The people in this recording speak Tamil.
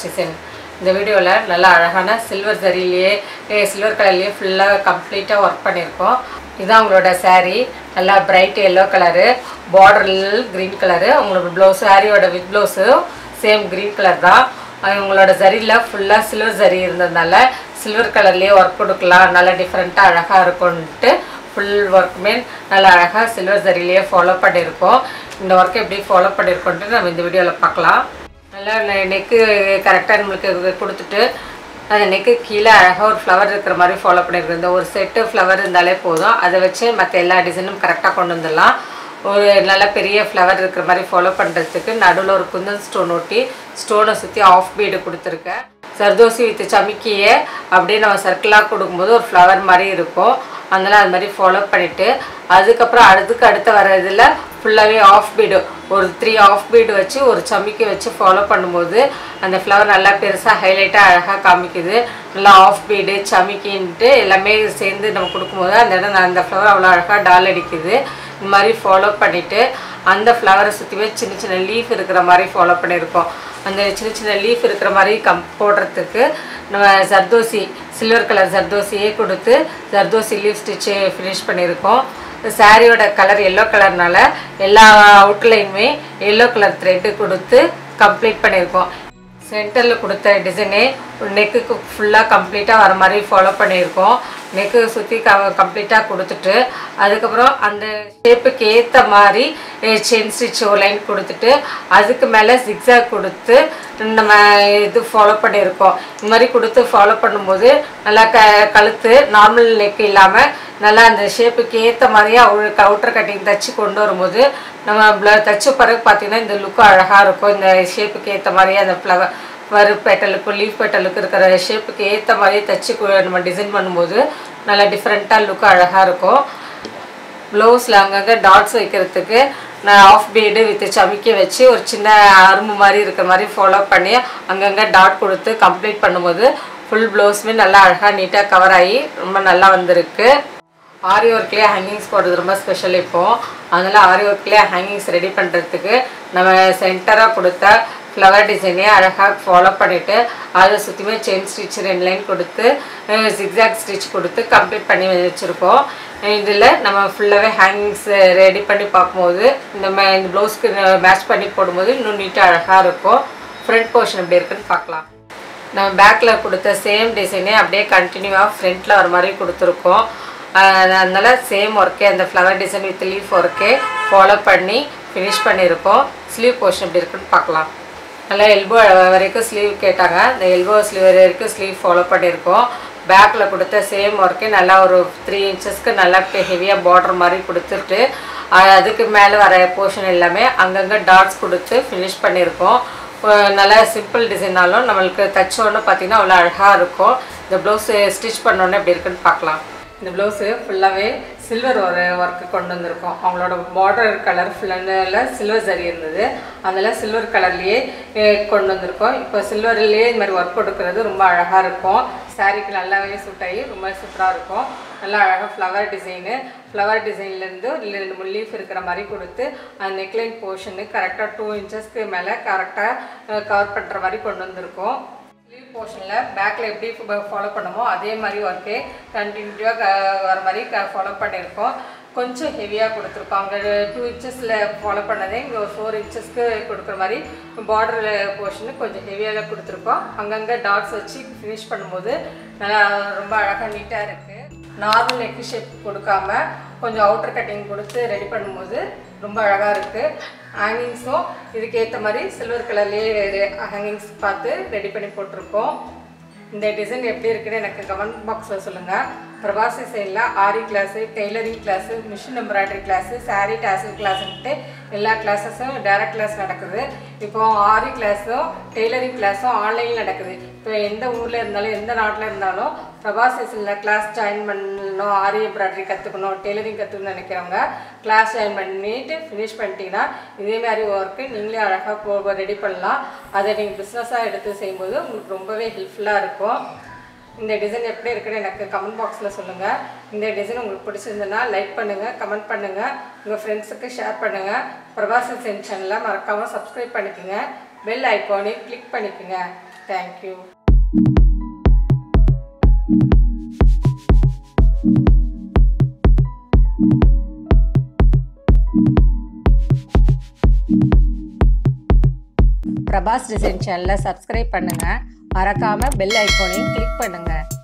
டிசைன் இந்த வீடியோவில் நல்லா அழகான சில்வர் ஜரிலேயே சில்வர் கலர்லேயே ஃபுல்லாக கம்ப்ளீட்டாக ஒர்க் பண்ணியிருக்கோம் இதுதான் உங்களோட saree நல்லா பிரைட் எல்லோ கலரு பார்டரில் க்ரீன் கலரு உங்களோட ப்ளவுஸ் சாரியோட வித் ப்ளவுஸும் சேம் க்ரீன் கலர் தான் அது உங்களோட ஜரியில் ஃபுல்லாக சில்வர் ஜரி இருந்ததுனால சில்வர் கலர்லேயே ஒர்க் கொடுக்கலாம் நல்லா டிஃப்ரெண்ட்டாக அழகாக இருக்கும்ன்ட்டு ஃபுல் ஒர்க்குமே நல்லா அழகாக சில்வர் ஜரிலேயே ஃபாலோ பண்ணியிருக்கோம் இந்த ஒர்க் எப்படி ஃபாலோ பண்ணியிருக்கோன்ட்டு நம்ம இந்த வீடியோவில் பார்க்கலாம் நல்லா நெக்கு கரெக்டாக நம்மளுக்கு கொடுத்துட்டு அந்த நெக்கு கீழே அழகாக ஒரு ஃப்ளவர் இருக்கிற மாதிரி ஃபாலோ பண்ணியிருக்கோம் இந்த ஒரு செட்டு ஃப்ளவர் இருந்தாலே போதும் அதை வச்சு மற்ற எல்லா டிசைனும் கரெக்டாக கொண்டு வந்துடலாம் ஒரு நல்ல பெரிய ஃப்ளவர் இருக்கிற மாதிரி ஃபாலோ பண்ணுறதுக்கு நடுவில் ஒரு குந்தன் ஸ்டோன் ஒட்டி ஸ்டோனை சுற்றி ஆஃப் பீடு கொடுத்துருக்கேன் சர்தோசி வித் சமிக்கியை அப்படியே நம்ம சர்க்கிளாக கொடுக்கும்போது ஒரு ஃப்ளவர் மாதிரி இருக்கும் அதனால் அது மாதிரி ஃபாலோ பண்ணிவிட்டு அதுக்கப்புறம் அதுக்கு அடுத்து வர இதில் ஃபுல்லாகவே ஆஃப் பீடு ஒரு த்ரீ ஆஃப் பீடு வச்சு ஒரு சமிக்கி வச்சு ஃபாலோ பண்ணும்போது அந்த ஃப்ளவர் நல்லா பெருசாக ஹைலைட்டாக அழகாக காமிக்குது நல்லா ஆஃப் பீடு சமிக்கின்ட்டு எல்லாமே சேர்ந்து நம்ம கொடுக்கும்போது அந்த இடம் அந்த ஃப்ளவர் அவ்வளோ அழகாக டால் அடிக்குது இந்த மாதிரி ஃபாலோ பண்ணிவிட்டு அந்த ஃப்ளவரை சுற்றிவே சின்ன சின்ன லீஃப் இருக்கிற மாதிரி ஃபாலோ பண்ணியிருக்கோம் அந்த சின்ன சின்ன லீஃப் இருக்கிற மாதிரி கம் போடுறதுக்கு நம்ம ஜர்தோசி சில்வர் கலர் ஜர்தோசியே கொடுத்து ஜர்தோசி லீஃப் ஸ்டிச்சு ஃபினிஷ் பண்ணியிருக்கோம் சாரியோட கலர் எல்லோ கலர்னால எல்லா அவுட்லைனுமே எல்லோ கலர் த்ரெட்டு கொடுத்து கம்ப்ளீட் பண்ணியிருக்கோம் சென்டரில் கொடுத்த டிசைனே நெக்குக்கு ஃபுல்லாக கம்ப்ளீட்டாக வர மாதிரி ஃபாலோ பண்ணியிருக்கோம் நெக்கு சுற்றி க கம்ப்ளீட்டாக கொடுத்துட்டு அதுக்கப்புறம் அந்த ஷேப்புக்கு ஏற்ற மாதிரி செயின் ஸ்டிச் லைன் கொடுத்துட்டு அதுக்கு மேலே ஜிக்ஸாக் கொடுத்து நம்ம இது ஃபாலோ பண்ணியிருக்கோம் இந்த மாதிரி கொடுத்து ஃபாலோ பண்ணும்போது நல்லா க கழுத்து நார்மல் நெக் இல்லாமல் நல்லா அந்த ஷேப்புக்கு ஏற்ற மாதிரியே அவங்களுக்கு அவுட்டர் கட்டிங் தச்சு கொண்டு வரும்போது நம்ம ப்ள தச்ச பிறகு பார்த்தீங்கன்னா இந்த லுக்கு அழகாக இருக்கும் இந்த ஷேப்புக்கு ஏற்ற மாதிரியே அந்த ஃப்ளவர் வரு பெட்டலுக்கு லீஃப் பெட்டலுக்கு இருக்கிற ஷேப்புக்கு ஏற்ற மாதிரியே தச்சு கு- நம்ம டிசைன் பண்ணும்போது நல்லா டிஃப்ரெண்ட்டாக லுக்கு அழகாக இருக்கும் ப்ளவுஸில் அங்கங்கே டாட்ஸ் வைக்கிறதுக்கு நான் ஆஃப் பீடு வித் சமிக்கி வச்சு ஒரு சின்ன அரும்பு மாதிரி இருக்கிற மாதிரி ஃபாலோ பண்ணி அங்கங்கே டாட் கொடுத்து கம்ப்ளீட் பண்ணும்போது ஃபுல் ப்ளவுஸுமே நல்லா அழகாக நீட்டாக கவர் ஆகி ரொம்ப நல்லா வந்திருக்கு ஆரி ஒர்க்லேயே ஹேங்கிங்ஸ் போடுறது ரொம்ப ஸ்பெஷல் இப்போது அதனால் ஆரி ஒர்க்லேயே ஹேங்கிங்ஸ் ரெடி பண்ணுறதுக்கு நம்ம சென்டராக கொடுத்த ஃப்ளவர் டிசைனே அழகாக ஃபாலோ பண்ணிவிட்டு அதை சுற்றியுமே செயின் ஸ்டிச் ரெண்டு லைன் கொடுத்து ஜிக்ஸாக் ஸ்டிச் கொடுத்து கம்ப்ளீட் பண்ணி வச்சுருக்கோம் இதில் நம்ம ஃபுல்லாகவே ஹேங்கிங்ஸ் ரெடி பண்ணி பார்க்கும்போது இந்த மே இந்த ப்ளவுஸ்க்கு மேட்ச் பண்ணி போடும்போது இன்னும் நீட்டாக அழகாக இருக்கும் ஃப்ரண்ட் போர்ஷன் எப்படி இருக்குன்னு பார்க்கலாம் நம்ம பேக்கில் கொடுத்த சேம் டிசைனே அப்படியே கண்டினியூவாக ஃப்ரண்ட்டில் வர மாதிரி கொடுத்துருக்கோம் அஹ் அதனால சேம் ஒர்க்கே அந்த ஃப்ளவர் டிசைன் வித் லீஃப் ஒர்க்கே ஃபாலோ பண்ணி ஃபினிஷ் பண்ணியிருக்கோம் ஸ்லீவ் போர்ஷன் எப்படி இருக்குன்னு பார்க்கலாம் நல்லா எல்போ வரைக்கும் ஸ்லீவ் கேட்டாங்க இந்த எல்போ ஸ்லீவ் வரைக்கும் ஸ்லீவ் ஃபாலோ பண்ணியிருக்கோம் பேக்கில் கொடுத்த சேம் ஒர்க்கே நல்லா ஒரு த்ரீ இன்ச்சஸ்க்கு நல்லா ஹெவியாக பார்டர் மாதிரி கொடுத்துட்டு அஹ் அதுக்கு மேலே வர போர்ஷன் எல்லாமே அங்கங்கே டாட்ஸ் கொடுத்து ஃபினிஷ் பண்ணியிருக்கோம் அஹ் நல்லா சிம்பிள் டிசைனாலும் நம்மளுக்கு தச்சோன்னு பார்த்தீங்கன்னா அவ்வளோ அழகாக இருக்கும் இந்த ப்ளவுஸு ஸ்டிச் பண்ணோன்னே எப்படி இருக்குன்னு பார்க்கலாம் இந்த ப்ளவுஸு ஃபுல்லாகவே சில்வர் ஒரு ஒர்க்கு கொண்டு வந்திருக்கோம் அவங்களோட பார்டர் கலர் ஃபுல்லாக சில்வர் சரி இருந்தது அதனால் சில்வர் கலர்லேயே கொண்டு வந்திருக்கோம் இப்போ சில்வர்லேயே இந்த மாதிரி ஒர்க் கொடுக்கறது ரொம்ப அழகாக இருக்கும் சாரீக்கு நல்லாவே சூட் ஆகி ரொம்ப சூப்பராக இருக்கும் நல்லா அழகாக ஃப்ளவர் டிசைனு ஃப்ளவர் டிசைன்லேருந்து ரெண்டு மூணு லீஃப் இருக்கிற மாதிரி கொடுத்து அந்த நெக்லைன் போர்ஷனு கரெக்டாக டூ இன்ச்சஸ்க்கு மேலே கரெக்டாக கவர் பண்ணுற மாதிரி கொண்டு வந்திருக்கோம் ஸ்லீவ் போர்ஷனில் பேக்கில் எப்படி ஃபாலோ பண்ணமோ அதே மாதிரி ஒர்க்கே கண்டினியூவாக வர மாதிரி ஃபாலோ பண்ணியிருக்கோம் கொஞ்சம் ஹெவியாக கொடுத்துருக்கோம் அங்கே டூ இன்ச்சஸில் ஃபாலோ பண்ணதே இங்கே ஒரு ஃபோர் இன்ச்சஸ்க்கு கொடுக்குற மாதிரி பார்டர் போர்ஷனு கொஞ்சம் ஹெவியாக கொடுத்துருக்கோம் அங்கங்கே டாட்ஸ் வச்சு ஃபினிஷ் பண்ணும்போது நல்லா ரொம்ப அழகாக நீட்டாக இருக்குது நார்மல் நெக் ஷேப் கொடுக்காம கொஞ்சம் அவுட்டர் கட்டிங் கொடுத்து ரெடி பண்ணும்போது ரொம்ப அழகாக இருக்குது ஹேங்கிங்ஸும் இதுக்கு ஏற்ற மாதிரி சில்வர் கலர்லேயே ஹேங்கிங்ஸ் பார்த்து ரெடி பண்ணி போட்டிருக்கோம் இந்த டிசைன் எப்படி இருக்குன்னு எனக்கு கமெண்ட் பாக்ஸில் சொல்லுங்கள் பிரபாசி சைடில் aari class tailoring class machine embroidery class saree tassel கிளாஸ்ன்ட்டு எல்லா கிளாஸஸும் டேரக்ட் கிளாஸ் நடக்குது இப்போ ஆரி கிளாஸும் டெய்லரிங் கிளாஸும் ஆன்லைனில் நடக்குது இப்போ எந்த ஊரில் இருந்தாலும் எந்த நாட்டில் இருந்தாலும் பிரபாசேஷனில் கிளாஸ் ஜாயின் பண்ணணும் ஆரி எம்ப்ராய்டரி கற்றுக்கணும் டெய்லரிங் கற்றுக்கணும்னு நினைக்கிறவங்க கிளாஸ் ஜாயின் பண்ணிட்டு ஃபினிஷ் பண்ணிட்டீங்கன்னா இதே மாதிரி ஒர்க்கு நீங்களே அழகாக போ ரெடி பண்ணலாம் அதை நீங்கள் பிஸ்னஸாக எடுத்து செய்யும்போது உங்களுக்கு ரொம்பவே ஹெல்ப்ஃபுல்லாக இருக்கும் இந்த டிசைன் எப்படி இருக்குன்னு எனக்கு கமெண்ட் பாக்ஸில் சொல்லுங்கள் இந்த டிசைன் உங்களுக்கு பிடிச்சிருந்ததுன்னா லைக் பண்ணுங்கள் கமெண்ட் பண்ணுங்கள் உங்கள் ஃப்ரெண்ட்ஸுக்கு ஷேர் பண்ணுங்கள் பிரபாசன் சென் சேனலை மறக்காமல் சப்ஸ்கிரைப் பண்ணிக்கோங்க பெல் ஐக்கானையும் கிளிக் பண்ணிக்கோங்க தேங்க்யூ பிரபாஸ் டிசைன் சேனலை சப்ஸ்கிரைப் பண்ணுங்கள் மறக்காமல் பெல் ஐக்கானையும் கிளிக் பண்ணுங்கள்